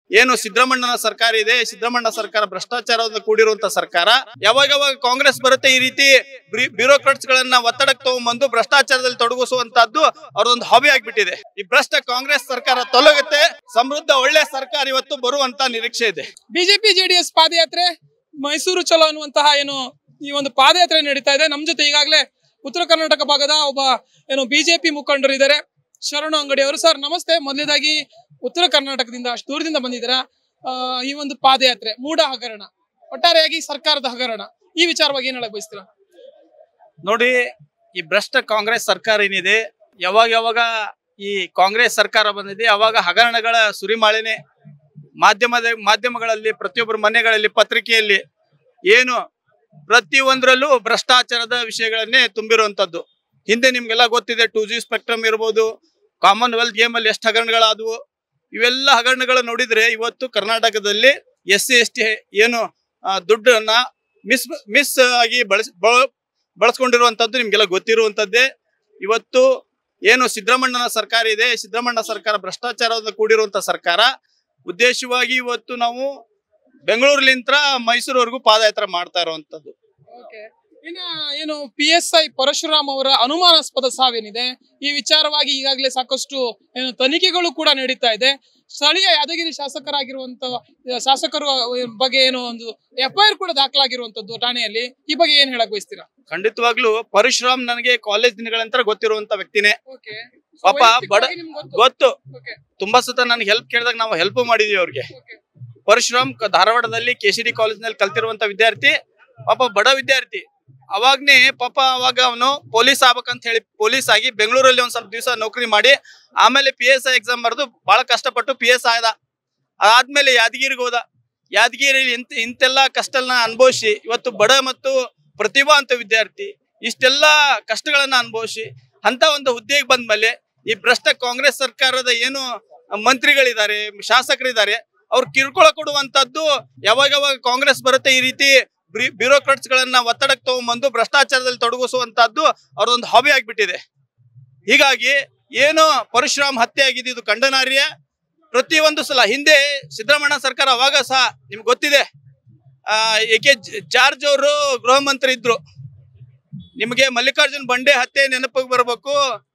ಏನು ಸಿದ್ದರಾಮಣ್ಣನ ಸರ್ಕಾರ ಇದೆ ಸಿದ್ದರಾಮಣ್ಣ ಸರ್ಕಾರ ಭ್ರಷ್ಟಾಚಾರದಿಂದ ಕೂಡಿರುವಂತ ಸರ್ಕಾರ ಯಾವಾಗ ಯಾವಾಗ ಕಾಂಗ್ರೆಸ್ ಬರುತ್ತೆ ಈ ರೀತಿ ಬ್ಯೂರೋಕ್ರಾಟ್ಸ್ ಗಳನ್ನ ಒತ್ತಡಕ್ಕೆ ತಗೊಂಡ್ಬಂದು ಭ್ರಷ್ಟಾಚಾರದಲ್ಲಿ ತೊಡಗಿಸುವಂತದ್ದು ಅವ್ರದೊಂದು ಹಾಬಿ ಆಗ್ಬಿಟ್ಟಿದೆ ಈ ಭ್ರಷ್ಟ ಕಾಂಗ್ರೆಸ್ ಸರ್ಕಾರ ತೊಲಗುತ್ತೆ ಸಮೃದ್ಧ ಒಳ್ಳೆ ಸರ್ಕಾರ ಇವತ್ತು ಬರುವಂತ ನಿರೀಕ್ಷೆ ಇದೆ ಬಿಜೆಪಿ ಜೆಡಿಎಸ್ ಪಾದಯಾತ್ರೆ ಮೈಸೂರು ಚಲೋ ಅನ್ನುವಂತಹ ಏನು ಈ ಒಂದು ಪಾದಯಾತ್ರೆ ನಡೀತಾ ಇದೆ ನಮ್ ಜೊತೆ ಈಗಾಗಲೇ ಉತ್ತರ ಕರ್ನಾಟಕ ಭಾಗದ ಒಬ್ಬ ಏನು ಬಿಜೆಪಿ ಮುಖಂಡರು ಇದ್ದಾರೆ ಶರಣು ಅಂಗಡಿ ಅವರು ಸರ್ ನಮಸ್ತೆ ಮೊದಲನೇದಾಗಿ ಉತ್ತರ ಕರ್ನಾಟಕದಿಂದ ಅಷ್ಟು ದೂರದಿಂದ ಬಂದಿದ್ದೀರಾ ಆ, ಈ ಒಂದು ಪಾದಯಾತ್ರೆ ಮೂಢ ಹಗರಣ ಒಟ್ಟಾರೆಯಾಗಿ ಸರ್ಕಾರದ ಹಗರಣ ಈ ವಿಚಾರವಾಗಿ ಏನ್ ಹೇಳಕ್ ಬಯಸ್ತೀರಾ ನೋಡಿ ಈ ಭ್ರಷ್ಟ ಕಾಂಗ್ರೆಸ್ ಸರ್ಕಾರ ಏನಿದೆ ಯಾವಾಗ ಯಾವಾಗ ಈ ಕಾಂಗ್ರೆಸ್ ಸರ್ಕಾರ ಬಂದಿದೆ ಅವಾಗ ಹಗರಣಗಳ ಸುರಿಮಾಳೆನೆ ಮಾಧ್ಯಮದ ಮಾಧ್ಯಮಗಳಲ್ಲಿ ಪ್ರತಿಯೊಬ್ಬರ ಮನೆಗಳಲ್ಲಿ ಪತ್ರಿಕೆಯಲ್ಲಿ ಏನು ಪ್ರತಿಯೊಂದರಲ್ಲೂ ಭ್ರಷ್ಟಾಚಾರದ ವಿಷಯಗಳನ್ನೇ ತುಂಬಿರುವಂತದ್ದು ಹಿಂದೆ ನಿಮ್ಗೆಲ್ಲ ಗೊತ್ತಿದೆ ಟೂ ಜಿ ಸ್ಪೆಕ್ಟ್ರಮ್ ಇರ್ಬೋದು ಕಾಮನ್ವೆಲ್ತ್ ಗೇಮ್ ಅಲ್ಲಿ ಎಷ್ಟು ಹಗರಣಗಳಾದವು ಇವೆಲ್ಲ ಹಗರಣಗಳು ನೋಡಿದ್ರೆ ಇವತ್ತು ಕರ್ನಾಟಕದಲ್ಲಿ ಎಸ್ ಸಿ ಎಸ್ ಟಿ ಏನು ಆ, ದುಡ್ಡನ್ನ ಮಿಸ್ ಮಿಸ್ ಆಗಿ ಬಳಸ್ ಬಳ- ಬಳಸ್ಕೊಂಡಿರುವಂತದ್ದು ನಿಮ್ಗೆಲ್ಲ ಗೊತ್ತಿರುವಂತದ್ದೇ ಇವತ್ತು ಏನು ಸಿದ್ದರಾಮಣ್ಣನ ಸರ್ಕಾರ ಇದೆ ಸಿದ್ದರಾಮಣ್ಣ ಸರ್ಕಾರ ಭ್ರಷ್ಟಾಚಾರದಿಂದ ಕೂಡಿರುವಂತ ಸರ್ಕಾರ ಉದ್ದೇಶವಾಗಿ ಇವತ್ತು ನಾವು ಬೆಂಗಳೂರಿಲಿಂತ್ರ ಮೈಸೂರುವರೆಗೂ ಪಾದಯಾತ್ರೆ ಮಾಡ್ತಾ ಇರುವಂತದ್ದು ಇನ್ನ ಏನು ಪಿ ಎಸ್ ಐ ಪರಶುರಾಮ್ ಅವರ ಅನುಮಾನಾಸ್ಪದ ಸಾವಿನಿದೆ ಈ ವಿಚಾರವಾಗಿ ಈಗಾಗಲೇ ಸಾಕಷ್ಟು ಏನು ತನಿಖೆಗಳು ಕೂಡ ನಡೀತಾ ಇದೆ ಸ್ಥಳೀಯ ಯಾದಗಿರಿ ಶಾಸಕರಾಗಿರುವಂತ ಶಾಸಕರು ಬಗ್ಗೆ ಏನೋ ಒಂದು ಎಫ್ಐಆರ್ ಕೂಡ ದಾಖಲಾಗಿರುವಂತದ್ದು ಠಾಣೆಯಲ್ಲಿ ಈ ಬಗ್ಗೆ ಏನ್ ಹೇಳಕ್ ಬಯಸ್ತೀರಾ ಖಂಡಿತವಾಗ್ಲೂ ಪರಶುರಾಮ್ ನನಗೆ ಕಾಲೇಜ್ ದಿನಗಳ ನಂತರ ಗೊತ್ತಿರುವಂತ ವ್ಯಕ್ತಿನೇ ಪಾಪ ಬಡ- ಗೊತ್ತು ತುಂಬಾ ಸತ ನನ್ಗೆ ಹೆಲ್ಪ್ ಕೇಳಿದಾಗ ನಾವು ಹೆಲ್ಪ್ ಮಾಡಿದೀವಿ ಅವ್ರಿಗೆ ಪರಶುರಾಮ್ ಕ- ಧಾರವಾಡದಲ್ಲಿ ಕೆಸಿಡಿ ಕಾಲೇಜ್ ನಲ್ಲಿ ಕಲ್ತಿರುವಂತ ವಿದ್ಯಾರ್ಥಿ ಪಾಪ ಬಡ ವಿದ್ಯಾರ್ಥಿ ಅವಾಗ್ನೇ ಪಾಪ ಅವಾಗ ಅವನು ಪೊಲೀಸ್ ಆಗ್ಬೇಕಂತ ಹೇಳಿ ಪೊಲೀಸ್ ಆಗಿ ಬೆಂಗಳೂರಲ್ಲಿ ಒಂದ್ ಸ್ವಲ್ಪ ದಿವಸ ನೌಕರಿ ಮಾಡಿ ಆಮೇಲೆ ಪಿ ಎಸ್ ಐ ಎಕ್ಸಾಮ್ ಬರೆದು ಬಹಳ ಕಷ್ಟಪಟ್ಟು ಪಿ ಎಸ್ ಆದ ಅದಾದ್ಮೇಲೆ ಯಾದಗಿರಿಗೆ ಹೋದ ಯಾದಗಿರಿ ಇಂತ ಇಂತೆಲ್ಲ ಕಷ್ಟನ ಅನುಭವಿಸಿ ಇವತ್ತು ಬಡ ಮತ್ತು ಪ್ರತಿಭಾವಂತ ವಿದ್ಯಾರ್ಥಿ ಇಷ್ಟೆಲ್ಲ ಕಷ್ಟಗಳನ್ನ ಅನುಭವಿಸಿ ಅಂತ ಒಂದು ಹುದ್ದೆಗೆ ಬಂದ್ಮೇಲೆ ಈ ಭ್ರಷ್ಟ ಕಾಂಗ್ರೆಸ್ ಸರ್ಕಾರದ ಏನು ಮಂತ್ರಿಗಳಿದ್ದಾರೆ ಶಾಸಕರಿದ್ದಾರೆ ಅವ್ರು ಕಿರುಕುಳ ಕೊಡುವಂತದ್ದು ಯಾವಾಗ ಯಾವಾಗ ಕಾಂಗ್ರೆಸ್ ಬರುತ್ತೆ ಈ ರೀತಿ ಬ್ಯೂರೋಕ್ರಾಟ್ಸ್ ಗಳನ್ನ ಒತ್ತಡಕ್ಕೆ ತಗೊಂಡ್ಬಂದು ಭ್ರಷ್ಟಾಚಾರದಲ್ಲಿ ತೊಡಗಿಸುವಂತದ್ದು ಅವ್ರದೊಂದು ಹಾಬಿ ಆಗ್ಬಿಟ್ಟಿದೆ ಹೀಗಾಗಿ ಏನು ಪರಶುರಾಮ್ ಹತ್ಯೆ ಆಗಿದೆ ಇದು ಖಂಡನಾರ್ಯ ಪ್ರತಿಯೊಂದು ಸಲ ಹಿಂದೆ ಸಿದ್ದರಾಮಣ್ಣ ಸರ್ಕಾರ ಅವಾಗ ಸಹ ನಿಮ್ಗೆ ಗೊತ್ತಿದೆ ಆ ಏಕೆ ಜಾರ್ಜ್ ಅವರು ಗೃಹ ಮಂತ್ರಿ ಇದ್ರು ನಿಮಗೆ ಮಲ್ಲಿಕಾರ್ಜುನ್ ಬಂಡೆ ಹತ್ಯೆ ನೆನಪಿಗೆ ಬರಬೇಕು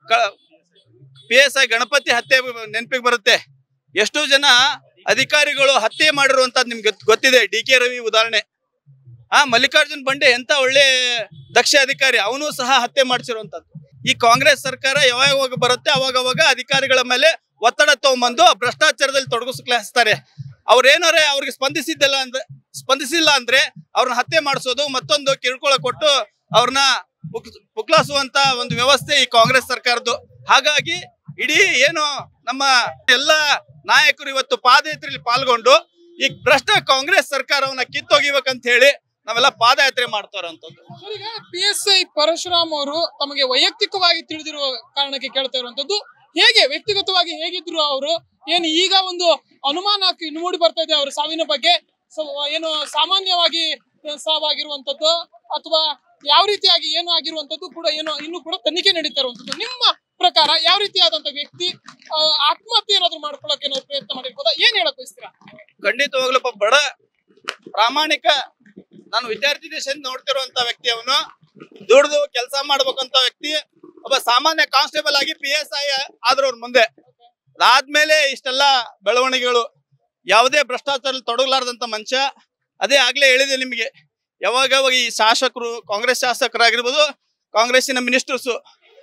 ಪಿ ಎಸ್ ಐ ಗಣಪತಿ ಹತ್ಯೆ ನೆನಪಿಗೆ ಬರುತ್ತೆ ಎಷ್ಟೋ ಜನ ಅಧಿಕಾರಿಗಳು ಹತ್ಯೆ ಮಾಡಿರುವಂತದ್ದು ನಿಮ್ಗೆ ಗೊತ್- ಗೊತ್ತಿದೆ ಡಿ ಕೆ ರವಿ ಉದಾಹರಣೆ ಆ ಮಲ್ಲಿಕಾರ್ಜುನ್ ಬಂಡೆ ಎಂತ ಒಳ್ಳೆ ದಕ್ಷ ಅಧಿಕಾರಿ ಅವನು ಸಹ ಹತ್ಯೆ ಮಾಡಿಸಿರುವಂತದ್ದು ಈ ಕಾಂಗ್ರೆಸ್ ಸರ್ಕಾರ ಯಾವಾಗ ಯಾವಾಗ ಬರುತ್ತೆ ಅವಾಗ ಅವಾಗ ಅಧಿಕಾರಿಗಳ ಮೇಲೆ ಒತ್ತಡ ತಗೊಂಬಂದು ಭ್ರಷ್ಟಾಚಾರದಲ್ಲಿ ತೊಡಗಿಸ್ತಾರೆ ಅವ್ರೇನಾರೆ ಅವ್ರಿಗೆ ಸ್ಪಂದಿಸಿದ್ದಲ್ಲ ಅಂದ್ರೆ ಸ್ಪಂದಿಸಿಲ್ಲ ಅಂದ್ರೆ ಅವ್ರನ್ನ ಹತ್ಯೆ ಮಾಡಿಸೋದು ಮತ್ತೊಂದು ಕಿರುಕುಳ ಕೊಟ್ಟು ಅವ್ರನ್ನ ಪುಕ್ಲಾಸುವಂತ ಒಂದು ವ್ಯವಸ್ಥೆ ಈ ಕಾಂಗ್ರೆಸ್ ಸರ್ಕಾರದ್ದು ಹಾಗಾಗಿ ಇಡೀ ಏನು ನಮ್ಮ ಎಲ್ಲ ನಾಯಕರು ಇವತ್ತು ಪಾದಯಾತ್ರೆಯಲ್ಲಿ ಪಾಲ್ಗೊಂಡು ಈ ಭ್ರಷ್ಟ ಕಾಂಗ್ರೆಸ್ ಸರ್ಕಾರವನ್ನ ಕಿತ್ತೊಗಿಬೇಕಂತ ಹೇಳಿ ನಾವೆಲ್ಲ ಪಾದಯಾತ್ರೆ ಮಾಡ್ತಾ ಇರೋಂಥದ್ದು ಈಗ ಪಿ ಎಸ್ ಐ ಪರಶುರಾಮ್ ಅವರು ತಮಗೆ ವೈಯಕ್ತಿಕವಾಗಿ ತಿಳಿದಿರುವ ಕಾರಣಕ್ಕೆ ಕೇಳ್ತಾ ಇರುವಂತದ್ದು ಹೇಗೆ ವ್ಯಕ್ತಿಗತವಾಗಿ ಹೇಗಿದ್ರು ಅವರು ಏನು ಈಗ ಒಂದು ಅನುಮಾನ ಕ- ಮೂಡಿ ಬರ್ತಾ ಇದೆ ಅವರ ಸಾವಿನ ಬಗ್ಗೆ ಸೊ ಏನು ಸಾಮಾನ್ಯವಾಗಿ ಸಾವಾಗಿರುವಂತದ್ದು ಅಥವಾ ಯಾವ ರೀತಿಯಾಗಿ ಏನು ಆಗಿರುವಂತದ್ದು ಕೂಡ ಏನು ಇನ್ನು ಕೂಡ ತನಿಖೆ ನಡೀತಾ ಇರುವಂತದ್ದು ನಿಮ್ಮ ಪ್ರಕಾರ ಯಾವ ರೀತಿಯಾದಂತ ವ್ಯಕ್ತಿ ಆ, ಆತ್ಮಹತ್ಯೆ ಏನಾದ್ರು ಮಾಡ್ಕೊಳ್ಳೋಕೆ ಏನಾದ್ರು ಪ್ರಯತ್ನ ಮಾಡಿರ್ಬೋದಾ ಏನ್ ಹೇಳಕ್ ಬಯಸ್ತೀರಾ ಖಂಡಿತವಾಗ್ಲೂ ಒಬ್ಬ ಬಡ ಪ್ರಾಮಾಣಿಕ ನಾನು ವಿದ್ಯಾರ್ಥಿ ದೇಶದಿಂದ ನೋಡ್ತಿರುವಂತ ವ್ಯಕ್ತಿ ಅವನು ದುಡ್ದು ಕೆಲಸ ಮಾಡ್ಬೇಕಂತ ವ್ಯಕ್ತಿ ಒಬ್ಬ ಸಾಮಾನ್ಯ ಕಾನ್ಸ್ಟೇಬಲ್ ಆಗಿ ಪಿ ಎಸ್ ಐ ಆದ್ರ ಅವ್ರ ಮುಂದೆ ಅದಾದ್ಮೇಲೆ ಇಷ್ಟೆಲ್ಲ ಬೆಳವಣಿಗೆಗಳು ಯಾವುದೇ ಭ್ರಷ್ಟಾಚಾರ ತೊಡಗಲಾರ್ದಂತ ಮನುಷ್ಯ ಅದೇ ಆಗ್ಲೇ ಹೇಳಿದೆ ನಿಮಗೆ ಯಾವಾಗ ಯಾವಾಗ ಈ ಶಾಸಕರು ಕಾಂಗ್ರೆಸ್ ಶಾಸಕರಾಗಿರ್ಬೋದು ಕಾಂಗ್ರೆಸ್ಸಿನ ಮಿನಿಸ್ಟರ್ಸು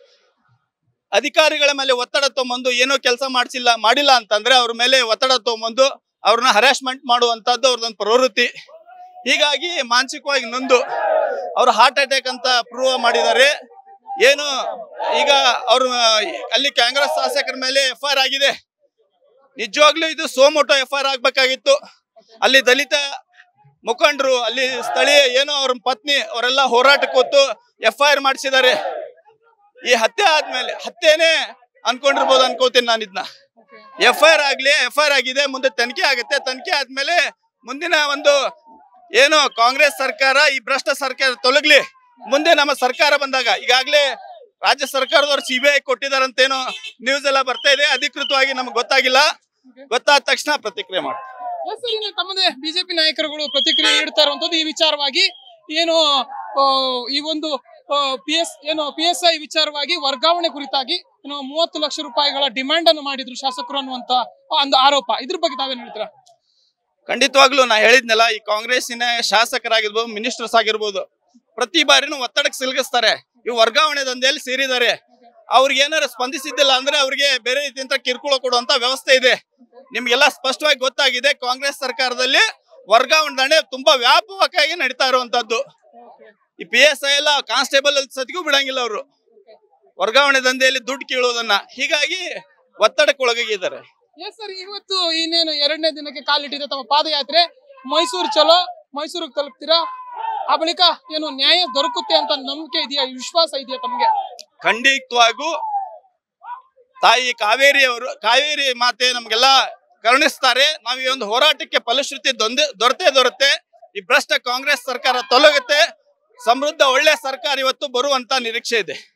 ಅಧಿಕಾರಿಗಳ ಮೇಲೆ ಒತ್ತಡ ತಗೊಂಬಂದು ಏನೋ ಕೆಲಸ ಮಾಡಿಸಿಲ್ಲ ಮಾಡಿಲ್ಲ ಅಂತಂದ್ರೆ ಅವ್ರ ಮೇಲೆ ಒತ್ತಡ ತಗೊಂಬಂದು ಅವ್ರನ್ನ ಹರಾಸ್ಮೆಂಟ್ ಮಾಡುವಂತದ್ದು ಅವ್ರದೊಂದು ಪ್ರವೃತ್ತಿ ಹೀಗಾಗಿ ಮಾನಸಿಕವಾಗಿ ನೊಂದು ಅವ್ರು ಹಾರ್ಟ್ ಅಟ್ಯಾಕ್ ಅಂತ ಪ್ರೂವ್ ಮಾಡಿದ್ದಾರೆ ಏನು ಈಗ ಅವರು ಅಲ್ಲಿ ಕಾಂಗ್ರೆಸ್ ಶಾಸಕರ ಮೇಲೆ ಎಫ್ ಐ ಆರ್ ಆಗಿದೆ ನಿಜವಾಗ್ಲೂ ಇದು ಸೋಮೋಟೋ ಎಫ್ ಐ ಆರ್ ಆಗ್ಬೇಕಾಗಿತ್ತು ಅಲ್ಲಿ ದಲಿತ ಮುಖಂಡರು ಅಲ್ಲಿ ಸ್ಥಳೀಯ ಏನೋ ಅವ್ರ ಪತ್ನಿ ಅವರೆಲ್ಲ ಹೋರಾಟಕ್ಕೆ ಹೊತ್ತು ಎಫ್ ಐ ಆರ್ ಮಾಡಿಸಿದ್ದಾರೆ ಈ ಹತ್ಯೆ ಆದ್ಮೇಲೆ ಹತ್ಯೆನೇ ಅನ್ಕೊಂಡಿರ್ಬೋದು ಅನ್ಕೋತೀನಿ ನಾನು ಇದನ್ನ ಎಫ್ ಐ ಆರ್ ಆಗ್ಲಿ ಎಫ್ ಐ ಆರ್ ಆಗಿದೆ ಮುಂದೆ ತನಿಖೆ ಆಗುತ್ತೆ ತನಿಖೆ ಆದ್ಮೇಲೆ ಮುಂದಿನ ಒಂದು ಏನು ಕಾಂಗ್ರೆಸ್ ಸರ್ಕಾರ ಈ ಭ್ರಷ್ಟ ಸರ್ಕಾರ ತೊಲಗ್ಲಿ ಮುಂದೆ ನಮ್ಮ ಸರ್ಕಾರ ಬಂದಾಗ ಈಗಾಗಲೇ ರಾಜ್ಯ ಸರ್ಕಾರದವ್ರು ಸಿ ಬಿ ಐ ಕೊಟ್ಟಿದಾರಂತೇನೋ ನ್ಯೂಸ್ ಎಲ್ಲ ಬರ್ತಾ ಇದೆ ಅಧಿಕೃತವಾಗಿ ನಮ್ಗೆ ಗೊತ್ತಾಗಿಲ್ಲ ಗೊತ್ತಾದ ತಕ್ಷಣ ಪ್ರತಿಕ್ರಿಯೆ ಮಾಡ್ತೀವಿ ಎಸ್ ಸರ್ ಇನ್ನು ತಮ್ಮದೇ ಬಿಜೆಪಿ ನಾಯಕರುಗಳು ಪ್ರತಿಕ್ರಿಯೆ ನೀಡ್ತಾ ಇರುವಂತದ್ದು ಈ ವಿಚಾರವಾಗಿ ಏನು ಆ, ಈ ಒಂದು ಪಿ ಎಸ್ ಏನು ಪಿ ಎಸ್ ಐ ವಿಚಾರವಾಗಿ ವರ್ಗಾವಣೆ ಕುರಿತಾಗಿ ಏನು ಮೂವತ್ತು ಲಕ್ಷ ರೂಪಾಯಿಗಳ ಡಿಮ್ಯಾಂಡ್ ಅನ್ನು ಮಾಡಿದ್ರು ಶಾಸಕರು ಅನ್ನುವಂತ ಒಂದು ಆರೋಪ ಇದ್ರ ಬಗ್ಗೆ ತಾವೇನ್ ಹೇಳ್ತೀರಾ ಖಂಡಿತವಾಗ್ಲೂ ನಾ ಹೇಳಿದ್ನಲ್ಲ ಈ ಕಾಂಗ್ರೆಸ್ಸಿನ ಶಾಸಕರಾಗಿರ್ಬೋದು ಮಿನಿಸ್ಟರ್ಸ್ ಆಗಿರ್ಬೋದು ಪ್ರತಿ ಬಾರಿನೂ ಒತ್ತಡಕ್ಕೆ ಸಿಲುಕಿಸ್ತಾರೆ ಈ ವರ್ಗಾವಣೆ ದಂಧೆಯಲ್ಲಿ ಸೇರಿದ್ದಾರೆ ಅವ್ರಿಗೆ ಏನಾರು ಸ್ಪಂದಿಸಿದ್ದಿಲ್ಲ ಅಂದ್ರೆ ಅವ್ರಿಗೆ ಬೇರೆ ರೀತಿಯಿಂದ ಕಿರುಕುಳ ಕೊಡುವಂತ ವ್ಯವಸ್ಥೆ ಇದೆ ನಿಮ್ಗೆಲ್ಲ ಸ್ಪಷ್ಟವಾಗಿ ಗೊತ್ತಾಗಿದೆ ಕಾಂಗ್ರೆಸ್ ಸರ್ಕಾರದಲ್ಲಿ ವರ್ಗಾವಣೆ ದಂಧೆ ತುಂಬಾ ವ್ಯಾಪಕವಾಗಿ ನಡೀತಾ ಇರುವಂತದ್ದು ಈ ಪಿ ಎಸ್ ಐ ಎಲ್ಲ ಕಾನ್ಸ್ಟೇಬಲ್ ಸತಿಗೂ ಬಿಡಂಗಿಲ್ಲ ಅವರು ವರ್ಗಾವಣೆ ದಂಧೆಯಲ್ಲಿ ದುಡ್ಡು ಕೀಳೋದನ್ನ ಹೀಗಾಗಿ ಒತ್ತಡಕ್ಕೆ ಒಳಗಾಗಿದ್ದಾರೆ ಎಸ್ ಸರ್ ಇವತ್ತು ಇನ್ನೇನು ಎರಡನೇ ದಿನಕ್ಕೆ ಕಾಲಿಟ್ಟಿದೆ ತಮ್ಮ ಪಾದಯಾತ್ರೆ ಮೈಸೂರು ಚಲೋ ಮೈಸೂರಿಗೆ ತಲುಪ್ತೀರಾ ಆ ಬಳಿಕ ಏನು ನ್ಯಾಯ ದೊರಕುತ್ತೆ ಅಂತ ನಂಬಿಕೆ ಇದೆಯಾ ವಿಶ್ವಾಸ ಇದೆಯಾ ತಮ್ಗೆ ಖಂಡಿತವಾಗೂ ತಾಯಿ ಕಾವೇರಿ ಅವರು ಕಾವೇರಿ ಮಾತೆ ನಮ್ಗೆಲ್ಲ ಕರುಣಿಸ್ತಾರೆ ನಾವು ಈ ಒಂದು ಹೋರಾಟಕ್ಕೆ ಫಲಶ್ರುತಿ ದೊಂದೆ ದೊರತೆ ದೊರತೆ ಈ ಭ್ರಷ್ಟ ಕಾಂಗ್ರೆಸ್ ಸರ್ಕಾರ ತೊಲಗುತ್ತೆ ಸಮೃದ್ಧ ಒಳ್ಳೆ ಸರ್ಕಾರ ಇವತ್ತು ಬರುವಂತ ನಿರೀಕ್ಷೆ ಇದೆ